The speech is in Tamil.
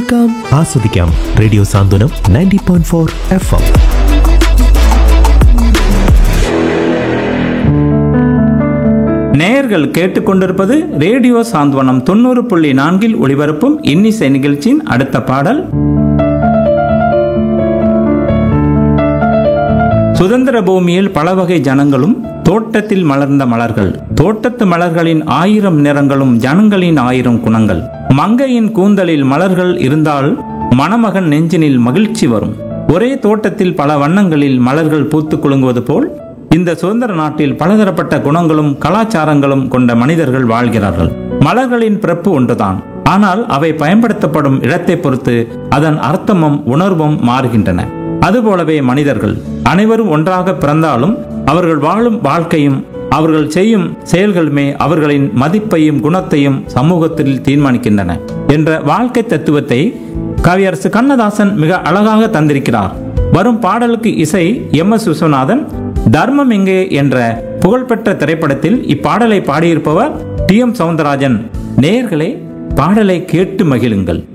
കേൾക്കാം ആസ്വദിക്കാം radio Santhwanam ninety point four F M நேயர்கள் கேட்டுக்கொண்டிருப்பது ரேடியோ சாந்த்வனம் தொண்ணூறு புள்ளி நான்கில் ஒளிபரப்பும் இன்னிசை நிகழ்ச்சியின் அடுத்த பாடல் சுதந்திர பூமியில் பல வகை ஜனங்களும் தோட்டத்தில் மலர்ந்த மலர்கள் தோட்டத்து மலர்களின் ஆயிரம் நிறங்களும் ஜனங்களின் ஆயிரம் குணங்கள் மங்கையின் கூந்தலில் மலர்கள் இருந்தால் மணமகன் நெஞ்சினில் மகிழ்ச்சி வரும் ஒரே தோட்டத்தில் பல வண்ணங்களில் மலர்கள் பூத்து குலுங்குவது போல் இந்த சுதந்திர நாட்டில் பலதரப்பட்ட குணங்களும் கலாச்சாரங்களும் கொண்ட மனிதர்கள் வாழ்கிறார்கள் மலர்களின் பிறப்பு ஒன்றுதான் ஆனால் அவை பயன்படுத்தப்படும் இடத்தை பொறுத்து அதன் அர்த்தமும் உணர்வும் மாறுகின்றன அதுபோலவே மனிதர்கள் அனைவரும் ஒன்றாக பிறந்தாலும் அவர்கள் வாழும் வாழ்க்கையும் அவர்கள் செய்யும் செயல்களுமே அவர்களின் மதிப்பையும் குணத்தையும் சமூகத்தில் தீர்மானிக்கின்றன என்ற வாழ்க்கை தத்துவத்தை கவியரசு கண்ணதாசன் மிக அழகாக தந்திருக்கிறார் வரும் பாடலுக்கு இசை எம் எஸ் விஸ்வநாதன் தர்மம் எங்கே என்ற புகழ்பெற்ற திரைப்படத்தில் இப்பாடலை பாடியிருப்பவர் டி எம் சவுந்தரராஜன் நேயர்களே பாடலை கேட்டு மகிழுங்கள்